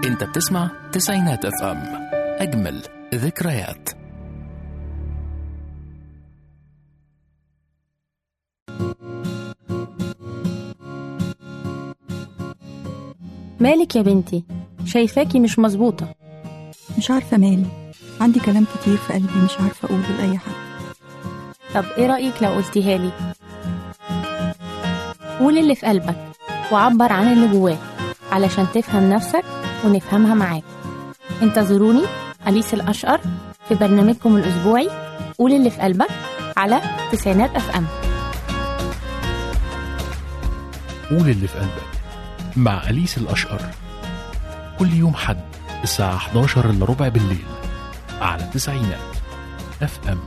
انت بتسمع تسعينات اف ام اجمل ذكريات مالك يا بنتي شايفاكي مش مظبوطة مش عارفة مالي عندي كلام كتير في قلبي مش عارفة أقوله لأي حد طب ايه رأيك لو قلتيها لي قول اللي في قلبك وعبر عن اللي جواك علشان تفهم نفسك ونفهمها معاك انتظروني أليس الأشقر في برنامجكم الأسبوعي قول اللي في قلبك على تسعينات أف أم قول اللي في قلبك مع أليس الأشقر كل يوم حد الساعة 11 إلا ربع بالليل على تسعينات اف ام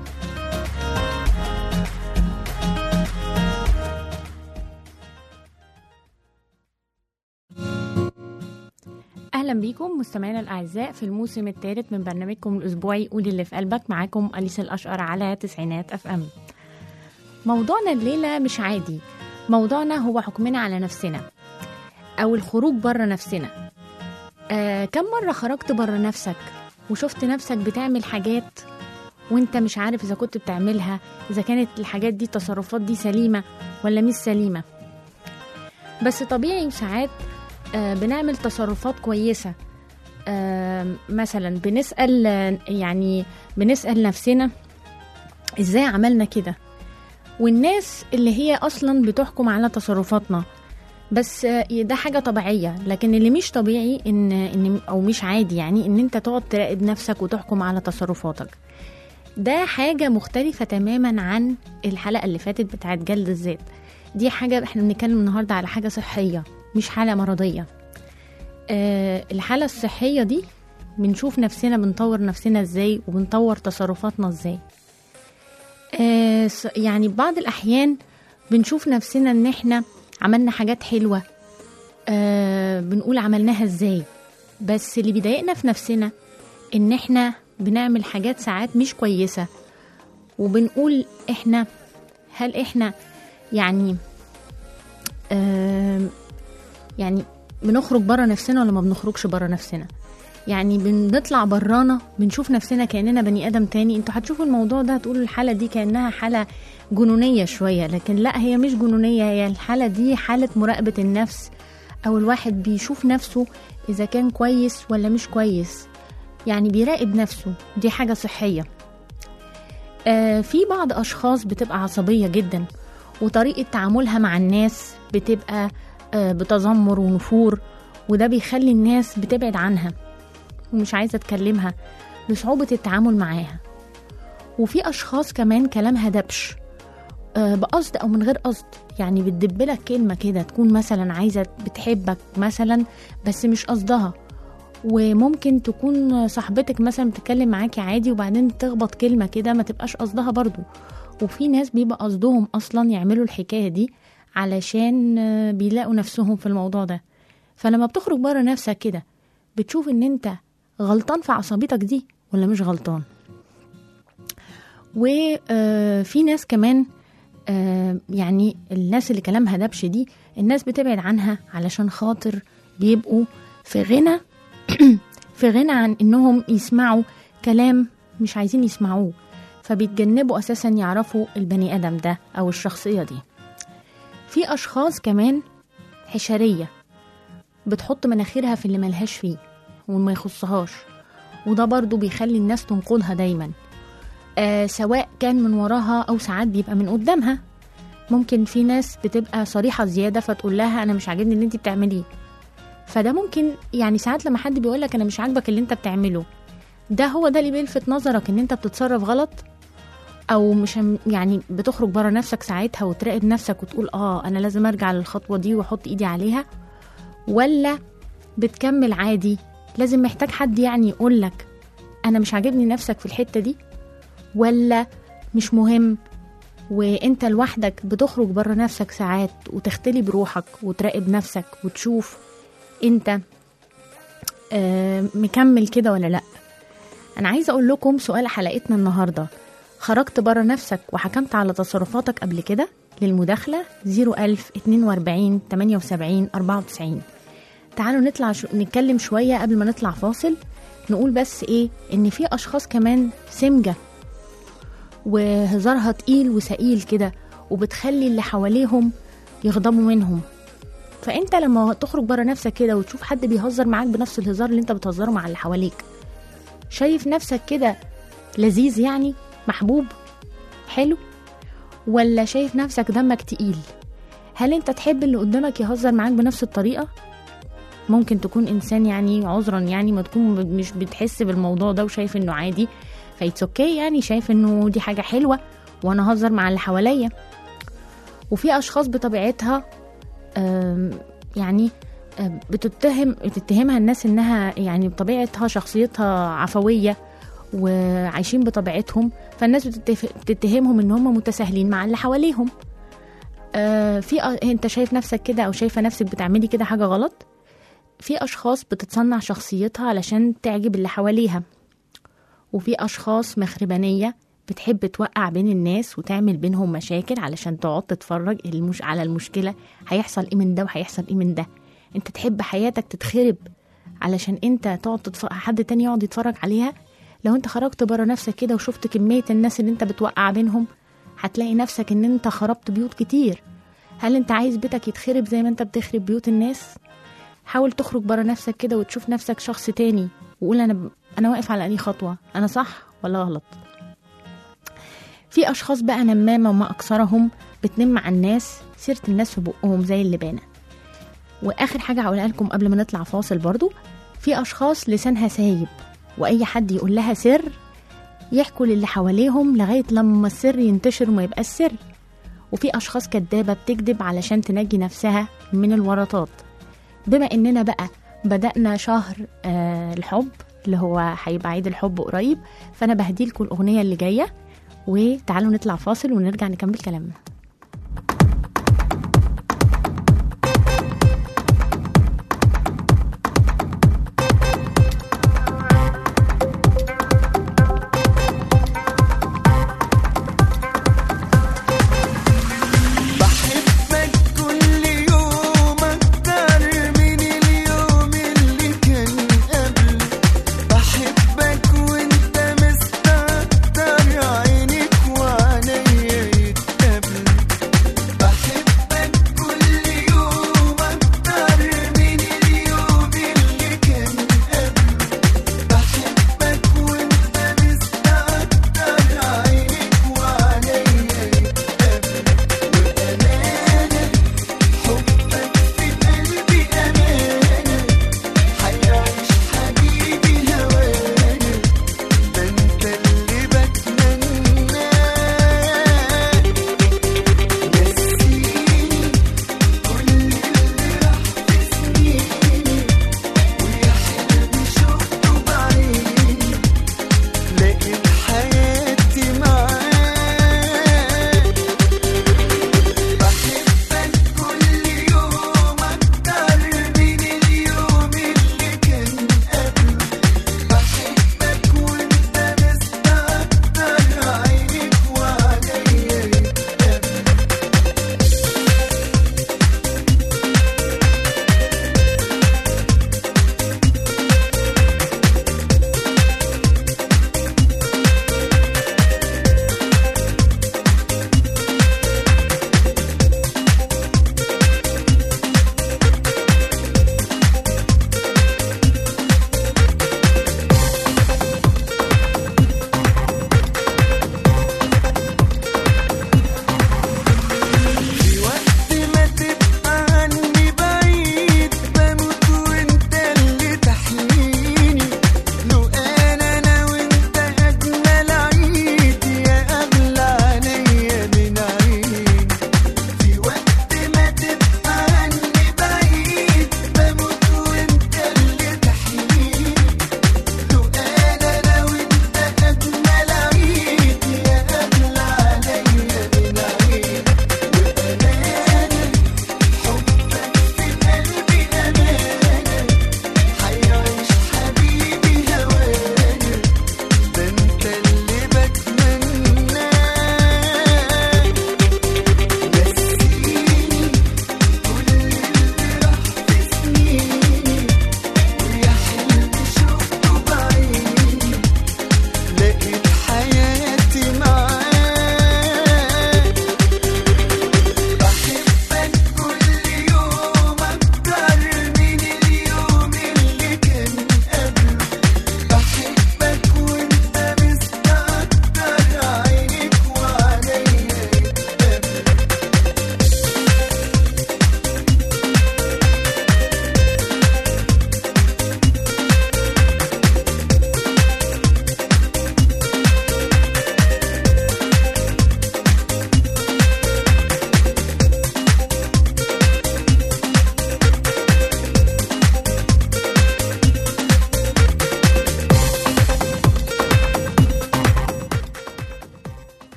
أهلا بيكم مستمعينا الأعزاء في الموسم الثالث من برنامجكم الأسبوعي قول اللي في قلبك معاكم أليس الأشقر على تسعينات أف أم موضوعنا الليلة مش عادي موضوعنا هو حكمنا على نفسنا أو الخروج بره نفسنا آه كم مرة خرجت بره نفسك وشفت نفسك بتعمل حاجات وانت مش عارف إذا كنت بتعملها إذا كانت الحاجات دي التصرفات دي سليمة ولا مش سليمة بس طبيعي وساعات آه، بنعمل تصرفات كويسة آه، مثلا بنسأل آه، يعني بنسأل نفسنا ازاي عملنا كده والناس اللي هي أصلا بتحكم على تصرفاتنا بس آه، ده حاجة طبيعية لكن اللي مش طبيعي إن, إن أو مش عادي يعني إن أنت تقعد تراقب نفسك وتحكم على تصرفاتك ده حاجة مختلفة تماما عن الحلقة اللي فاتت بتاعت جلد الذات دي حاجة احنا بنتكلم النهاردة على حاجة صحية مش حالة مرضية آه الحالة الصحية دي بنشوف نفسنا بنطور نفسنا ازاي وبنطور تصرفاتنا ازاي آه س- يعني بعض الأحيان بنشوف نفسنا ان احنا عملنا حاجات حلوة آه بنقول عملناها ازاي بس اللي بيضايقنا في نفسنا ان احنا بنعمل حاجات ساعات مش كويسة وبنقول احنا هل احنا يعني آم، يعني بنخرج بره نفسنا ولا ما بنخرجش بره نفسنا يعني بنطلع برانا بنشوف نفسنا كاننا بني ادم تاني انتوا هتشوفوا الموضوع ده هتقولوا الحاله دي كانها حاله جنونيه شويه لكن لا هي مش جنونيه هي الحاله دي حاله مراقبه النفس او الواحد بيشوف نفسه اذا كان كويس ولا مش كويس يعني بيراقب نفسه دي حاجه صحيه آه في بعض اشخاص بتبقى عصبيه جدا وطريقه تعاملها مع الناس بتبقى آه، بتذمر ونفور وده بيخلي الناس بتبعد عنها ومش عايزة تكلمها لصعوبة التعامل معاها وفي أشخاص كمان كلامها دبش آه، بقصد أو من غير قصد يعني بتدبلك كلمة كده تكون مثلا عايزة بتحبك مثلا بس مش قصدها وممكن تكون صاحبتك مثلا بتتكلم معاكي عادي وبعدين تخبط كلمة كده ما تبقاش قصدها برضو وفي ناس بيبقى قصدهم أصلا يعملوا الحكاية دي علشان آه، بيلاقوا نفسهم في الموضوع ده فلما بتخرج بره نفسك كده بتشوف ان انت غلطان في عصبيتك دي ولا مش غلطان وفي ناس كمان آه، يعني الناس اللي كلامها دبش دي الناس بتبعد عنها علشان خاطر بيبقوا في غنى في غنى عن انهم يسمعوا كلام مش عايزين يسمعوه فبيتجنبوا اساسا يعرفوا البني ادم ده او الشخصيه دي في اشخاص كمان حشريه بتحط مناخيرها في اللي ملهاش فيه وما يخصهاش وده برضو بيخلي الناس تنقضها دايما آه سواء كان من وراها او ساعات بيبقى من قدامها ممكن في ناس بتبقى صريحة زيادة فتقول لها انا مش عاجبني اللي انت بتعمليه فده ممكن يعني ساعات لما حد بيقول لك انا مش عاجبك اللي انت بتعمله ده هو ده اللي بيلفت نظرك ان انت بتتصرف غلط او مش هم- يعني بتخرج بره نفسك ساعتها وتراقب نفسك وتقول اه انا لازم ارجع للخطوه دي واحط ايدي عليها ولا بتكمل عادي لازم محتاج حد يعني يقول لك انا مش عاجبني نفسك في الحته دي ولا مش مهم وانت لوحدك بتخرج بره نفسك ساعات وتختلي بروحك وتراقب نفسك وتشوف انت آه، مكمل كده ولا لا انا عايزه اقول لكم سؤال حلقتنا النهارده خرجت بره نفسك وحكمت على تصرفاتك قبل كده للمداخله 01000 42 78 94 تعالوا نطلع شو... نتكلم شوية قبل ما نطلع فاصل نقول بس ايه ان في اشخاص كمان سمجة وهزارها تقيل وسئيل كده وبتخلي اللي حواليهم يغضبوا منهم فانت لما تخرج بره نفسك كده وتشوف حد بيهزر معاك بنفس الهزار اللي انت بتهزره مع اللي حواليك شايف نفسك كده لذيذ يعني محبوب حلو ولا شايف نفسك دمك تقيل هل انت تحب اللي قدامك يهزر معاك بنفس الطريقة ممكن تكون انسان يعني عذرا يعني ما تكون مش بتحس بالموضوع ده وشايف انه عادي فايتس اوكي يعني شايف انه دي حاجة حلوة وانا هزر مع اللي حواليا وفي اشخاص بطبيعتها آم، يعني آم، بتتهم بتتهمها الناس انها يعني بطبيعتها شخصيتها عفويه وعايشين بطبيعتهم فالناس بتتف- بتتهمهم ان هم متساهلين مع اللي حواليهم آه، في أ- انت شايف نفسك كده او شايفه نفسك بتعملي كده حاجه غلط في اشخاص بتتصنع شخصيتها علشان تعجب اللي حواليها وفي اشخاص مخربانيه بتحب توقع بين الناس وتعمل بينهم مشاكل علشان تقعد تتفرج المش... على المشكله هيحصل ايه من ده وهيحصل ايه من ده انت تحب حياتك تتخرب علشان انت تقعد تتف... حد تاني يقعد يتفرج عليها لو انت خرجت بره نفسك كده وشفت كميه الناس اللي انت بتوقع بينهم هتلاقي نفسك ان انت خربت بيوت كتير هل انت عايز بيتك يتخرب زي ما انت بتخرب بيوت الناس حاول تخرج بره نفسك كده وتشوف نفسك شخص تاني وقول انا ب... انا واقف على انهي خطوه انا صح ولا غلط في اشخاص بقى نمامه وما اكثرهم بتنم على الناس سيره الناس في بقهم زي اللبانه واخر حاجه هقولها لكم قبل ما نطلع فاصل برضو في اشخاص لسانها سايب واي حد يقول لها سر يحكوا للي حواليهم لغايه لما السر ينتشر وما يبقاش سر وفي اشخاص كدابه بتكذب علشان تنجي نفسها من الورطات بما اننا بقى بدأنا شهر آه الحب اللي هو هيبقى عيد الحب قريب فانا بهديلكم الاغنيه اللي جايه وتعالوا نطلع فاصل ونرجع نكمل كلامنا بحبك كل يوم أكتر من اليوم اللي كان قبله بحبك وانت مستكتر عينك وعينيا يتقابلوا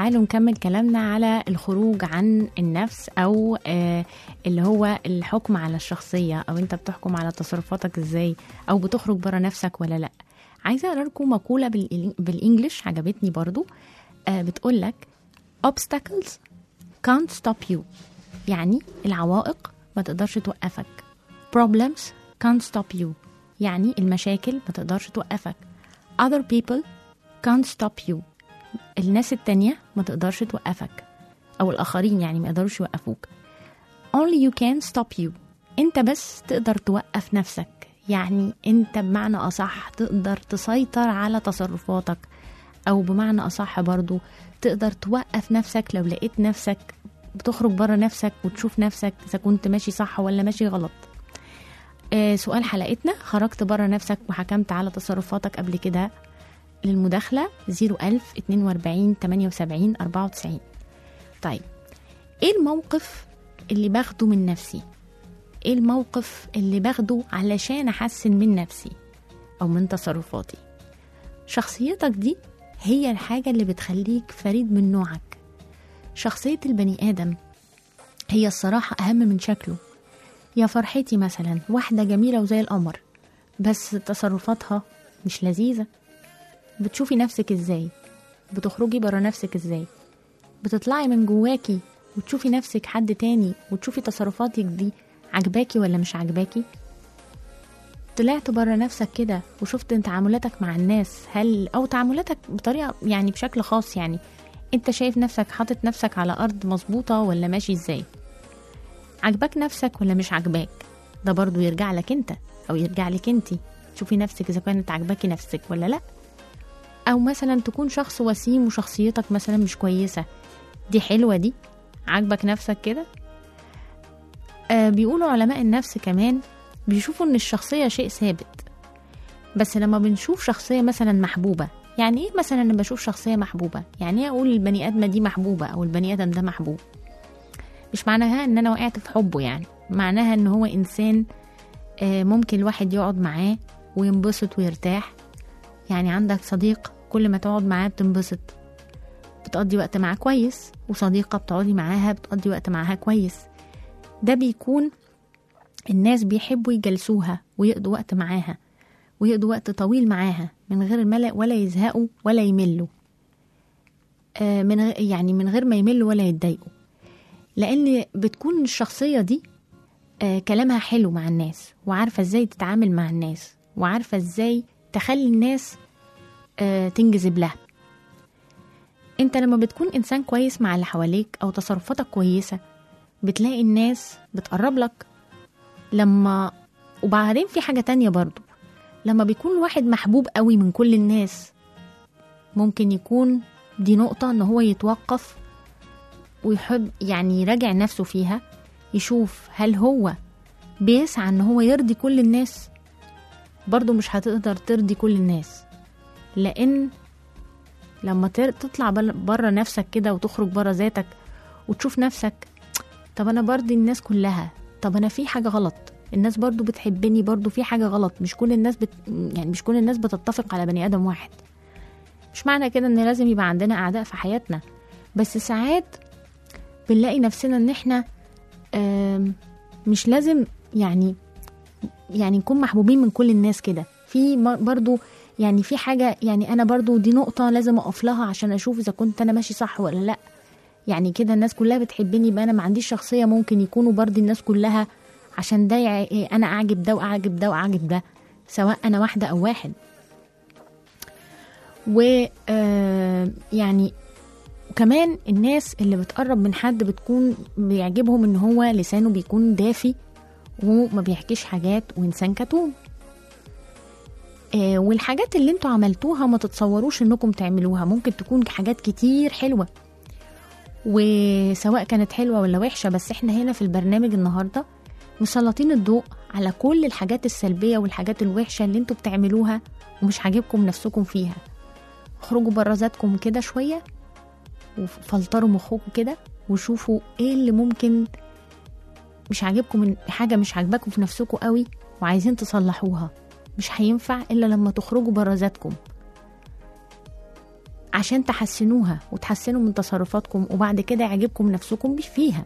تعالوا نكمل كلامنا على الخروج عن النفس او آه اللي هو الحكم على الشخصيه او انت بتحكم على تصرفاتك ازاي او بتخرج بره نفسك ولا لا عايزه اقرا لكم مقوله بالإنج- بالانجلش عجبتني برضو آه بتقول لك obstacles can't stop you يعني العوائق ما تقدرش توقفك problems can't stop you يعني المشاكل ما تقدرش توقفك other people can't stop you الناس التانية ما تقدرش توقفك أو الآخرين يعني ما يقدروش يوقفوك only you can stop you أنت بس تقدر توقف نفسك يعني أنت بمعنى أصح تقدر تسيطر على تصرفاتك أو بمعنى أصح برضو تقدر توقف نفسك لو لقيت نفسك بتخرج بره نفسك وتشوف نفسك إذا كنت ماشي صح ولا ماشي غلط آه سؤال حلقتنا خرجت بره نفسك وحكمت على تصرفاتك قبل كده للمداخلة 01000 42 78 94 طيب ايه الموقف اللي باخده من نفسي ايه الموقف اللي باخده علشان احسن من نفسي او من تصرفاتي شخصيتك دي هي الحاجة اللي بتخليك فريد من نوعك شخصية البني آدم هي الصراحة أهم من شكله يا فرحتي مثلا واحدة جميلة وزي القمر بس تصرفاتها مش لذيذة بتشوفي نفسك ازاي بتخرجي برا نفسك ازاي بتطلعي من جواكي وتشوفي نفسك حد تاني وتشوفي تصرفاتك دي عجباكي ولا مش عجباكي طلعت برا نفسك كده وشفت تعاملاتك مع الناس هل او تعاملاتك بطريقه يعني بشكل خاص يعني انت شايف نفسك حاطط نفسك على ارض مظبوطه ولا ماشي ازاي عجبك نفسك ولا مش عجباك ده برضو يرجع لك انت او يرجع لك انتي تشوفي نفسك اذا كانت عجباكي نفسك ولا لا او مثلا تكون شخص وسيم وشخصيتك مثلا مش كويسه دي حلوه دي عاجبك نفسك كده آه بيقولوا علماء النفس كمان بيشوفوا ان الشخصيه شيء ثابت بس لما بنشوف شخصيه مثلا محبوبه يعني ايه مثلا لما بشوف شخصيه محبوبه يعني ايه اقول البني ادمه دي محبوبه او البني ادم ده محبوب مش معناها ان انا وقعت في حبه يعني معناها ان هو انسان آه ممكن الواحد يقعد معاه وينبسط ويرتاح يعني عندك صديق كل ما تقعد معاه بتنبسط بتقضي وقت معاه كويس وصديقة بتقعدي معاها بتقضي وقت معاها كويس ده بيكون الناس بيحبوا يجلسوها ويقضوا وقت معاها ويقضوا وقت طويل معاها من غير الملأ ولا يزهقوا ولا يملوا آه من غ- يعني من غير ما يملوا ولا يتضايقوا لأن بتكون الشخصية دي آه كلامها حلو مع الناس وعارفة ازاي تتعامل مع الناس وعارفة ازاي تخلي الناس آه تنجذب لها انت لما بتكون انسان كويس مع اللي حواليك او تصرفاتك كويسة بتلاقي الناس بتقرب لك لما وبعدين في حاجة تانية برضو لما بيكون واحد محبوب قوي من كل الناس ممكن يكون دي نقطة ان هو يتوقف ويحب يعني يراجع نفسه فيها يشوف هل هو بيسعى ان هو يرضي كل الناس برضو مش هتقدر ترضي كل الناس لان لما تر- تطلع بره نفسك كده وتخرج بره ذاتك وتشوف نفسك طب انا برضي الناس كلها طب انا في حاجه غلط الناس برضو بتحبني برضو في حاجه غلط مش كل الناس بت... يعني مش كل الناس بتتفق على بني ادم واحد مش معنى كده ان لازم يبقى عندنا اعداء في حياتنا بس ساعات بنلاقي نفسنا ان احنا آم، مش لازم يعني يعني نكون محبوبين من كل الناس كده في م- برضو يعني في حاجة يعني أنا برضو دي نقطة لازم أقف لها عشان أشوف إذا كنت أنا ماشي صح ولا لأ يعني كده الناس كلها بتحبني يبقى أنا ما عنديش شخصية ممكن يكونوا برضي الناس كلها عشان ده يع- إيه، أنا أعجب ده وأعجب ده وأعجب ده سواء أنا واحدة أو واحد و آه، يعني وكمان الناس اللي بتقرب من حد بتكون بيعجبهم ان هو لسانه بيكون دافي وما بيحكيش حاجات وانسان كتوم آه والحاجات اللي انتوا عملتوها ما تتصوروش انكم تعملوها ممكن تكون حاجات كتير حلوة وسواء كانت حلوة ولا وحشة بس احنا هنا في البرنامج النهاردة مسلطين الضوء على كل الحاجات السلبية والحاجات الوحشة اللي انتوا بتعملوها ومش عاجبكم نفسكم فيها اخرجوا بره ذاتكم كده شوية وفلتروا مخكم كده وشوفوا ايه اللي ممكن مش عاجبكم من حاجة مش عاجباكم في نفسكم قوي وعايزين تصلحوها مش هينفع إلا لما تخرجوا بره ذاتكم عشان تحسنوها وتحسنوا من تصرفاتكم وبعد كده يعجبكم نفسكم فيها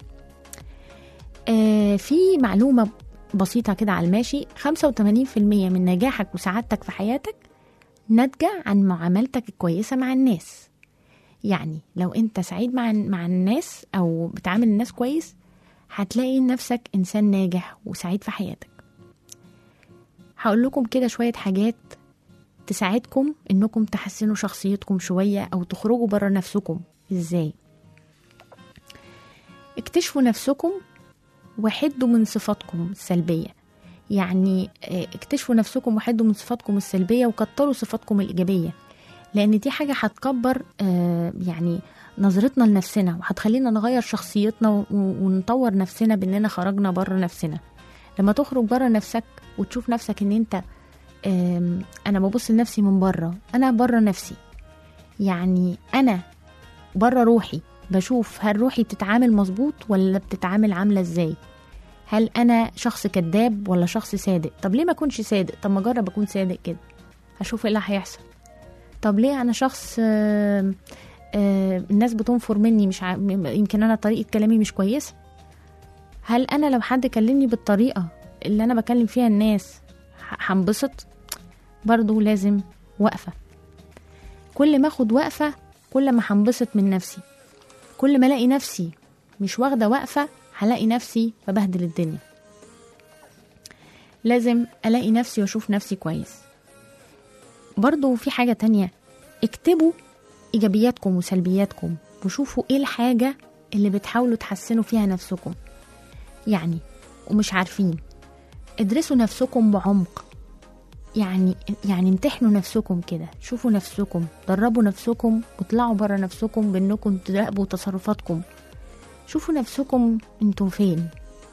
آه في معلومة بسيطة كده على الماشي 85% من نجاحك وسعادتك في حياتك ناتجة عن معاملتك الكويسة مع الناس يعني لو انت سعيد مع مع الناس او بتعامل الناس كويس هتلاقي نفسك انسان ناجح وسعيد في حياتك هقول لكم كده شوية حاجات تساعدكم انكم تحسنوا شخصيتكم شوية او تخرجوا بره نفسكم ازاي اكتشفوا نفسكم وحدوا من صفاتكم السلبية يعني اه، اكتشفوا نفسكم وحدوا من صفاتكم السلبية وكتروا صفاتكم الإيجابية لأن دي حاجة هتكبر اه، يعني نظرتنا لنفسنا وهتخلينا نغير شخصيتنا و- ونطور نفسنا بأننا خرجنا بره نفسنا لما تخرج بره نفسك وتشوف نفسك ان انت آم، انا ببص لنفسي من بره انا بره نفسي يعني انا بره روحي بشوف هل روحي بتتعامل مظبوط ولا بتتعامل عامله ازاي هل انا شخص كذاب ولا شخص صادق طب ليه ما اكونش صادق طب ما اجرب اكون صادق كده هشوف ايه اللي هيحصل طب ليه انا شخص آم، آم، الناس بتنفر مني مش ع... يمكن انا طريقه كلامي مش كويسه هل انا لو حد كلمني بالطريقه اللي انا بكلم فيها الناس ه- هنبسط برضو لازم وقفه كل ما اخد وقفه كل ما هنبسط من نفسي كل ما الاقي نفسي مش واخده وقفه هلاقي نفسي ببهدل الدنيا لازم الاقي نفسي واشوف نفسي كويس برضو في حاجه تانية اكتبوا ايجابياتكم وسلبياتكم وشوفوا ايه الحاجه اللي بتحاولوا تحسنوا فيها نفسكم يعني ومش عارفين ادرسوا نفسكم بعمق يعني يعني امتحنوا نفسكم كده شوفوا نفسكم دربوا نفسكم واطلعوا بره نفسكم بانكم تراقبوا تصرفاتكم شوفوا نفسكم انتم فين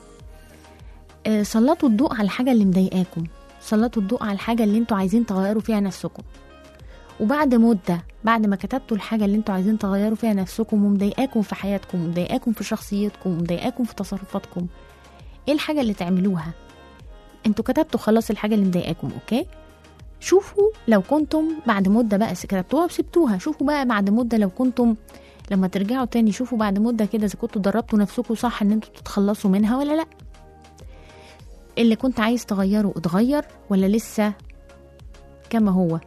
آه، سلطوا الضوء على الحاجة اللي مضايقاكم سلطوا الضوء على الحاجة اللي انتوا عايزين تغيروا فيها نفسكم وبعد مدة بعد ما كتبتوا الحاجة اللي انتوا عايزين تغيروا فيها نفسكم ومضايقاكم في حياتكم ومضايقاكم في شخصيتكم ومضايقاكم في تصرفاتكم ايه الحاجة اللي تعملوها انتوا كتبتوا خلاص الحاجة اللي مضايقاكم اوكي شوفوا لو كنتم بعد مدة بقى كتبتوها وسبتوها شوفوا بقى بعد مدة لو كنتم لما ترجعوا تاني شوفوا بعد مدة كده اذا كنتوا دربتوا نفسكم صح ان انتوا تتخلصوا منها ولا لا اللي كنت عايز تغيره اتغير ولا لسه كما هو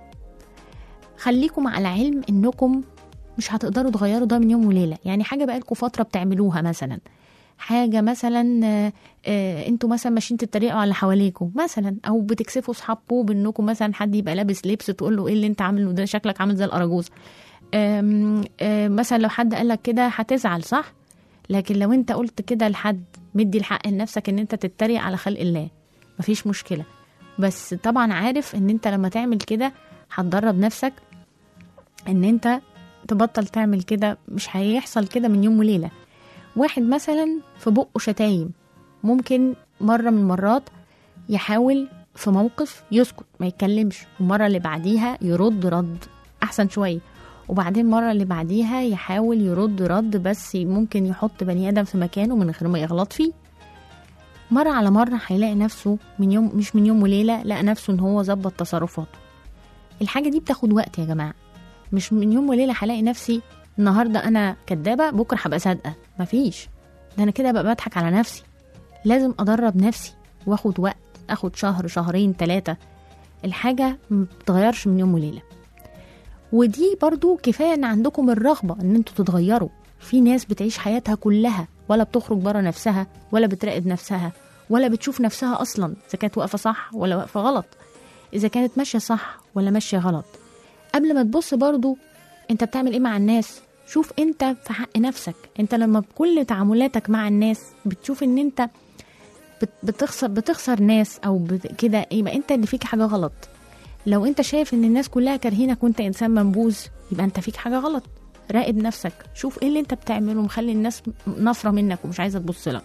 خليكم على علم انكم مش هتقدروا تغيروا ده من يوم وليله يعني حاجه بقالكم فتره بتعملوها مثلا حاجه مثلا آه، آه، انتوا مثلا ماشيين تتريقوا على اللي حواليكم مثلا او بتكسفوا صحابكم بانكم مثلا حد يبقى لابس لبس تقول له ايه اللي انت عامله ده شكلك عامل زي الاراجوز آم، آه، مثلا لو حد قال لك كده هتزعل صح لكن لو انت قلت كده لحد مدي الحق لنفسك ان انت تتريق على خلق الله مفيش مشكله بس طبعا عارف ان انت لما تعمل كده هتدرب نفسك ان انت تبطل تعمل كده مش هيحصل كده من يوم وليله واحد مثلا في بقه شتايم ممكن مره من المرات يحاول في موقف يسكت ما يتكلمش والمره اللي بعديها يرد رد احسن شويه وبعدين المره اللي بعديها يحاول يرد رد بس ممكن يحط بني ادم في مكانه من غير ما يغلط فيه مرة على مرة هيلاقي نفسه من يوم مش من يوم وليلة لقى نفسه ان هو ظبط تصرفاته الحاجة دي بتاخد وقت يا جماعة مش من يوم وليلة هلاقي نفسي النهاردة أنا كدابة بكرة هبقى صادقة مفيش ده أنا كده بقى بضحك على نفسي لازم أدرب نفسي واخد وقت أخد شهر شهرين ثلاثة الحاجة ما بتتغيرش من يوم وليلة ودي برضو كفاية ان عندكم الرغبة ان انتوا تتغيروا في ناس بتعيش حياتها كلها ولا بتخرج بره نفسها ولا بتراقب نفسها ولا بتشوف نفسها اصلا اذا كانت واقفة صح ولا واقفة غلط اذا كانت ماشية صح ولا ماشية غلط قبل ما تبص برضو انت بتعمل ايه مع الناس شوف انت في حق نفسك انت لما بكل تعاملاتك مع الناس بتشوف ان انت بت- بتخسر بتخسر ناس او بت- كده يبقى انت اللي فيك حاجة غلط لو انت شايف ان الناس كلها كارهينك وانت انسان منبوذ يبقى انت فيك حاجه غلط راقب نفسك شوف ايه اللي انت بتعمله مخلي الناس نفره منك ومش عايزه تبص لك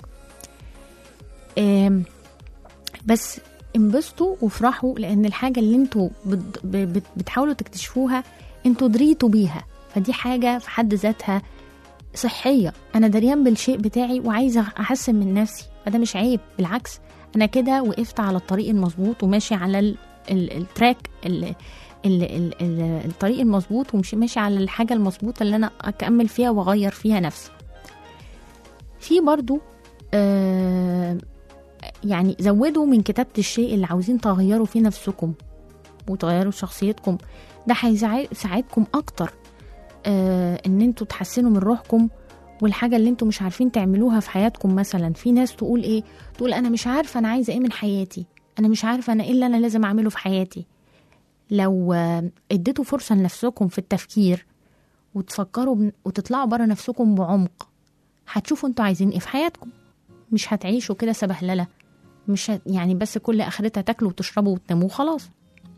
آم، بس انبسطوا وافرحوا لان الحاجه اللي انتوا بت- ب- بت- بتحاولوا تكتشفوها انتوا دريتوا بيها فدي حاجه في حد ذاتها صحيه انا دريان بالشيء بتاعي وعايزه احسن من نفسي فده مش عيب بالعكس انا كده وقفت على الطريق المظبوط وماشي على ال ال التراك ال ال ال ال الطريق المظبوط ومش ماشي على الحاجه المظبوطه اللي انا اكمل فيها واغير فيها نفسي في برضو آه يعني زودوا من كتابة الشيء اللي عاوزين تغيروا فيه نفسكم وتغيروا شخصيتكم ده هيساعدكم اكتر آه ان انتوا تحسنوا من روحكم والحاجة اللي انتوا مش عارفين تعملوها في حياتكم مثلا في ناس تقول ايه تقول انا مش عارفة انا عايزة ايه من حياتي انا مش عارفة انا ايه اللي انا لازم اعمله في حياتي لو آه، اديتوا فرصة لنفسكم في التفكير وتفكروا بن- وتطلعوا بره نفسكم بعمق هتشوفوا انتوا عايزين ايه في حياتكم مش هتعيشوا كده سبهلله مش هت يعني بس كل اخرتها تاكلوا وتشربوا وتناموا وخلاص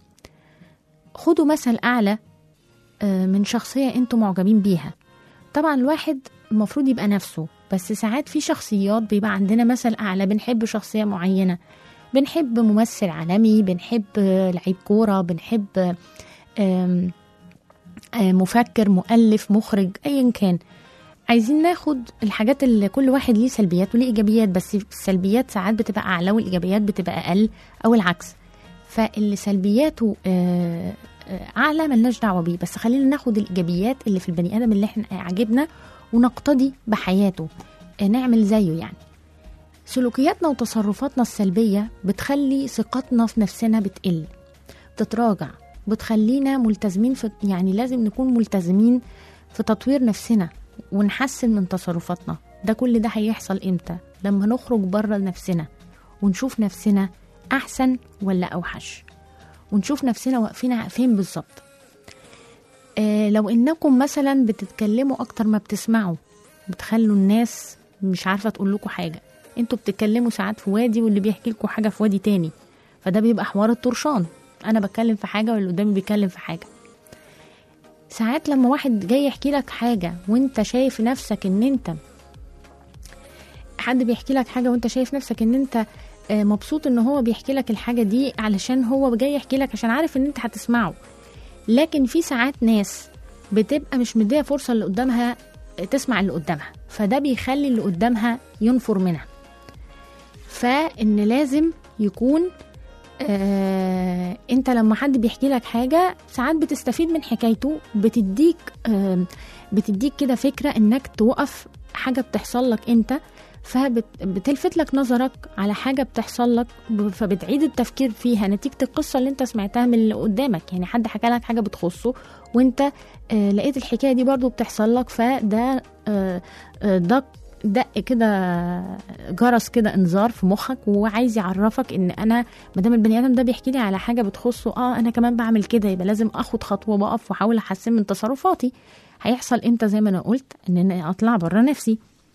خدوا مثل اعلى آه، من شخصيه انتوا معجبين بيها طبعا الواحد المفروض يبقى نفسه بس ساعات في شخصيات بيبقى عندنا مثل اعلى بنحب شخصيه معينه بنحب ممثل عالمي بنحب آه، لعيب كوره بنحب آه، آم، آه، مفكر مؤلف مخرج ايا كان عايزين ناخد الحاجات اللي كل واحد ليه سلبيات وليه ايجابيات بس السلبيات ساعات بتبقى اعلى والايجابيات بتبقى اقل او العكس فاللي سلبياته آه، آه، اعلى ملناش دعوه بيه بس خلينا ناخد الايجابيات اللي في البني ادم اللي احنا عاجبنا ونقتدي بحياته آه، نعمل زيه يعني سلوكياتنا وتصرفاتنا السلبيه بتخلي ثقتنا في نفسنا بتقل بتتراجع بتخلينا ملتزمين في يعني لازم نكون ملتزمين في تطوير نفسنا ونحسن من تصرفاتنا ده كل ده هيحصل امتى لما نخرج بره نفسنا ونشوف نفسنا احسن ولا اوحش ونشوف نفسنا واقفين فين بالظبط آه لو انكم مثلا بتتكلموا اكتر ما بتسمعوا بتخلوا الناس مش عارفه تقول لكم حاجه انتوا بتتكلموا ساعات في وادي واللي بيحكي لكم حاجه في وادي تاني فده بيبقى حوار الطرشان انا بتكلم في حاجه واللي قدامي بيتكلم في حاجه ساعات لما واحد جاي يحكي لك حاجة وانت شايف نفسك ان انت حد بيحكي لك حاجة وانت شايف نفسك ان انت آه، مبسوط ان هو بيحكي لك الحاجة دي علشان هو جاي يحكي لك عشان عارف ان انت هتسمعه لكن في ساعات ناس بتبقى مش مديه فرصة اللي قدامها تسمع اللي قدامها فده بيخلي اللي قدامها ينفر منها فان لازم يكون آه، انت لما حد بيحكي لك حاجه ساعات بتستفيد من حكايته بتديك آه، بتديك كده فكره انك توقف حاجه بتحصل لك انت فبتلفت لك نظرك على حاجه بتحصل لك ب- فبتعيد التفكير فيها نتيجه القصه اللي انت سمعتها من اللي قدامك يعني حد حكى لك حاجه بتخصه وانت آه، لقيت الحكايه دي برضو بتحصل لك فده آه، آه، ده دق كده جرس كده انذار في مخك وعايز يعرفك ان انا ما دام البني ادم ده بيحكي لي على حاجه بتخصه اه انا كمان بعمل كده يبقى لازم اخد خطوه واقف واحاول احسن من تصرفاتي هيحصل امتى زي ما انا قلت ان انا اطلع بره نفسي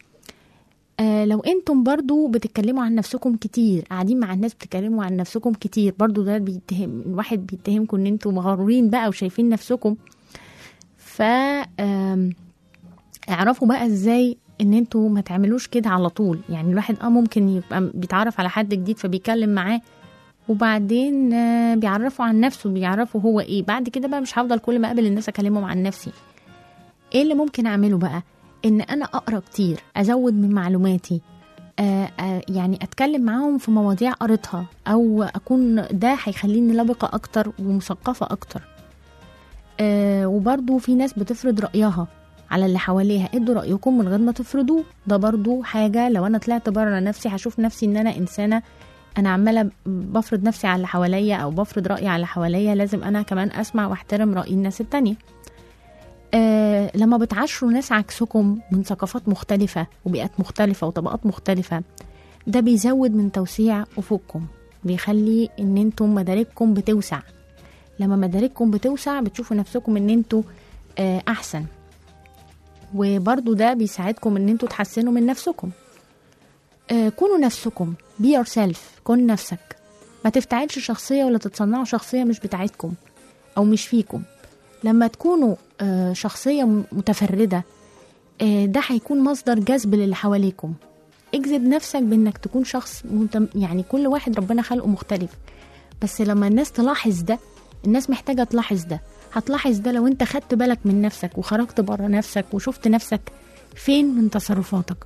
آه لو انتم برضو بتتكلموا عن نفسكم كتير قاعدين مع الناس بتتكلموا عن نفسكم كتير برضو ده بيتهم الواحد بيتهمكم ان انتم مغرورين بقى وشايفين نفسكم ف آم، اعرفوا بقى ازاي ان انتوا ما تعملوش كده على طول يعني الواحد اه ممكن يبقى بيتعرف على حد جديد فبيتكلم معاه وبعدين آه، بيعرفوا عن نفسه بيعرفوا هو ايه بعد كده بقى مش هفضل كل ما اقابل الناس اكلمهم عن نفسي ايه اللي ممكن اعمله بقى ان انا اقرا كتير ازود من معلوماتي آه آه يعني اتكلم معاهم في مواضيع قريتها او اكون ده هيخليني لبقه اكتر ومثقفه اكتر آه وبرضو في ناس بتفرض رايها على اللي حواليها ادوا رايكم من غير ما تفرضوه ده برضو حاجه لو انا طلعت بره نفسي هشوف نفسي ان انا انسانه انا عماله بفرض نفسي على اللي حواليا او بفرض رايي على اللي حواليا لازم انا كمان اسمع واحترم راي الناس التانية آه لما بتعاشروا ناس عكسكم من ثقافات مختلفة وبيئات مختلفة وطبقات مختلفة ده بيزود من توسيع أفقكم بيخلي إن انتم مدارككم بتوسع لما مدارككم بتوسع بتشوفوا نفسكم إن انتوا آه أحسن وبرضو ده بيساعدكم إن انتوا تحسنوا من نفسكم آه كونوا نفسكم be yourself كون نفسك ما تفتعلش شخصية ولا تتصنعوا شخصية مش بتاعتكم أو مش فيكم لما تكونوا آه، شخصية م- متفردة آه، ده هيكون مصدر جذب للي حواليكم اجذب نفسك بانك تكون شخص متم... يعني كل واحد ربنا خلقه مختلف بس لما الناس تلاحظ ده الناس محتاجة تلاحظ ده هتلاحظ ده لو انت خدت بالك من نفسك وخرجت بره نفسك وشفت نفسك فين من تصرفاتك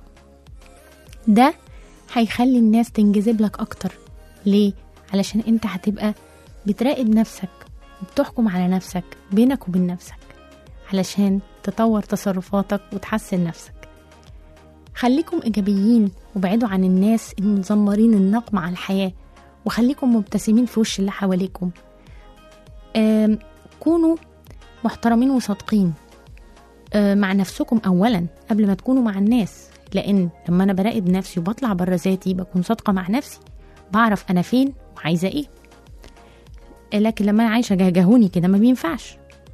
ده هيخلي الناس تنجذب لك اكتر ليه علشان انت هتبقى بتراقب نفسك بتحكم على نفسك بينك وبين نفسك علشان تطور تصرفاتك وتحسن نفسك خليكم إيجابيين وبعدوا عن الناس المزمرين النقم على الحياة وخليكم مبتسمين في وش اللي حواليكم آم، كونوا محترمين وصادقين آه، مع نفسكم أولا قبل ما تكونوا مع الناس لأن لما أنا براقب نفسي وبطلع بره ذاتي بكون صادقة مع نفسي بعرف أنا فين وعايزة إيه لكن لما أنا عايشة جهجهوني كده ما بينفعش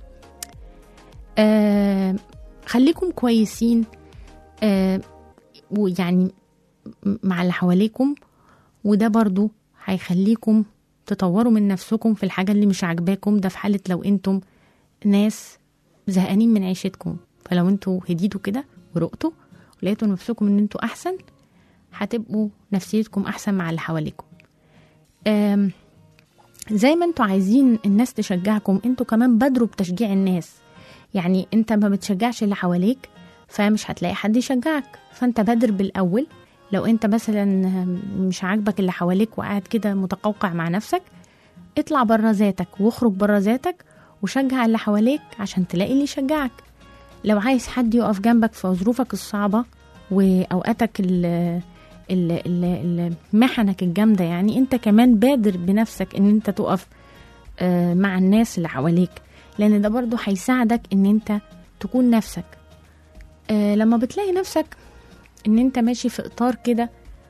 آه خليكم كويسين آه ويعني م- مع اللي حواليكم وده برضو هيخليكم تطوروا من نفسكم في الحاجة اللي مش عاجباكم ده في حالة لو انتم ناس زهقانين من عيشتكم فلو انتوا هديتوا كده ورقتوا ولقيتوا نفسكم ان انتوا احسن هتبقوا نفسيتكم احسن مع اللي حواليكم آم، زي ما انتوا عايزين الناس تشجعكم انتوا كمان بادروا بتشجيع الناس يعني انت ما بتشجعش اللي حواليك فمش هتلاقي حد يشجعك فانت بادر بالاول لو انت مثلا مش عاجبك اللي حواليك وقاعد كده متقوقع مع نفسك اطلع بره ذاتك واخرج بره ذاتك وشجع اللي حواليك عشان تلاقي اللي يشجعك لو عايز حد يقف جنبك في ظروفك الصعبة وأوقاتك ال ال ال محنك الجامدة يعني انت كمان بادر بنفسك ان انت تقف آه، مع الناس اللي حواليك لان ده برضو هيساعدك ان انت تكون نفسك آه، لما بتلاقي نفسك ان انت ماشي في اطار كده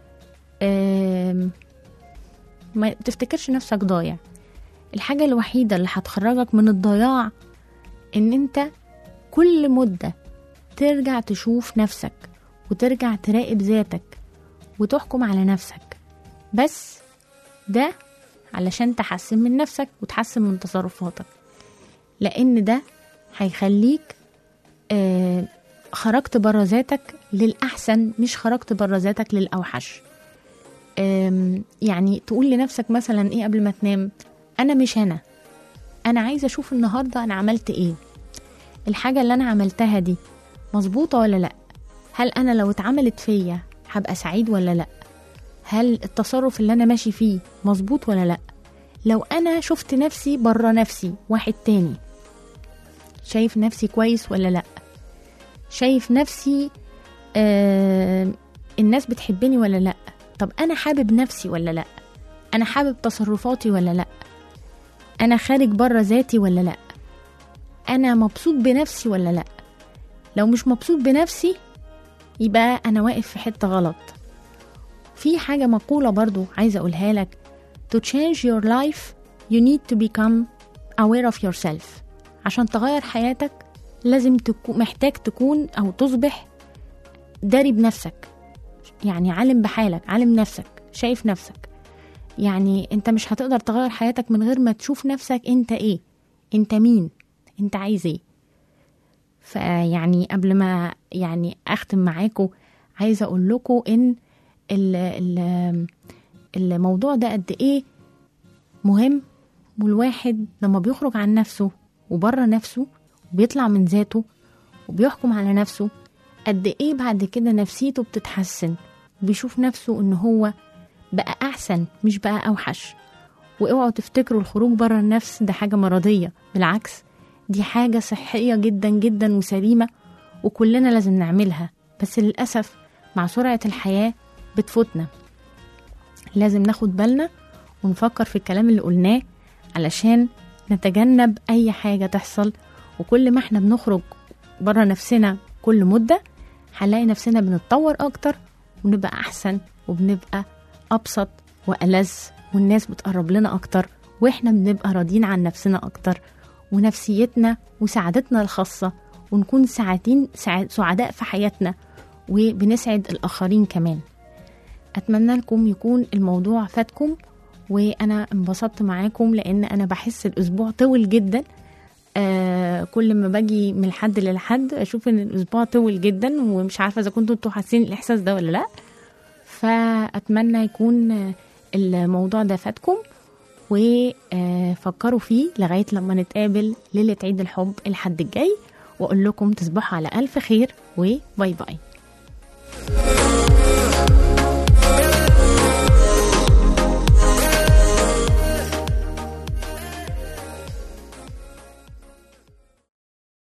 آم، ما تفتكرش نفسك ضايع الحاجة الوحيدة اللي هتخرجك من الضياع ان انت كل مدة ترجع تشوف نفسك وترجع تراقب ذاتك وتحكم على نفسك بس ده علشان تحسن من نفسك وتحسن من تصرفاتك لان ده هيخليك آه خرجت بره ذاتك للأحسن مش خرجت بره ذاتك للأوحش آم، يعني تقول لنفسك مثلا ايه قبل ما تنام انا مش انا انا عايزه اشوف النهارده انا عملت ايه الحاجه اللي انا عملتها دي مظبوطه ولا لا هل انا لو اتعملت فيا هبقى سعيد ولا لا هل التصرف اللي انا ماشي فيه مظبوط ولا لا لو انا شفت نفسي بره نفسي واحد تاني شايف نفسي كويس ولا لا شايف نفسي آه الناس بتحبني ولا لا طب انا حابب نفسي ولا لا انا حابب تصرفاتي ولا لا انا خارج بره ذاتي ولا لا انا مبسوط بنفسي ولا لا لو مش مبسوط بنفسي يبقى انا واقف في حته غلط في حاجه مقوله برضو عايزه اقولها لك to change your life you need to become aware of yourself عشان تغير حياتك لازم تكون محتاج تكون او تصبح داري بنفسك يعني عالم بحالك عالم نفسك شايف نفسك يعني انت مش هتقدر تغير حياتك من غير ما تشوف نفسك انت ايه انت مين انت عايز ايه فيعني قبل ما يعني اختم معاكم عايزه اقول لكم ان ال ال الموضوع ده قد ايه مهم والواحد لما بيخرج عن نفسه وبره نفسه وبيطلع من ذاته وبيحكم على نفسه قد ايه بعد كده نفسيته بتتحسن وبيشوف نفسه ان هو بقى احسن مش بقى اوحش واوعوا تفتكروا الخروج بره النفس ده حاجه مرضيه بالعكس دي حاجه صحيه جدا جدا وسليمه وكلنا لازم نعملها بس للاسف مع سرعه الحياه بتفوتنا لازم ناخد بالنا ونفكر في الكلام اللي قلناه علشان نتجنب اي حاجه تحصل وكل ما احنا بنخرج بره نفسنا كل مده هنلاقي نفسنا بنتطور اكتر ونبقى احسن وبنبقى ابسط والذ والناس بتقرب لنا اكتر واحنا بنبقى راضيين عن نفسنا اكتر ونفسيتنا وسعادتنا الخاصه ونكون سعادين سع- سعداء في حياتنا وبنسعد الاخرين كمان اتمنى لكم يكون الموضوع فاتكم وانا انبسطت معاكم لان انا بحس الاسبوع طول جدا آه كل ما باجي من حد للحد اشوف ان الاسبوع طول جدا ومش عارفه اذا كنتوا انتوا حاسين الاحساس ده ولا لا فاتمنى يكون آه، الموضوع ده فاتكم وفكروا فيه لغايه لما نتقابل ليله عيد الحب الحد الجاي واقول لكم تصبحوا على الف خير وباي باي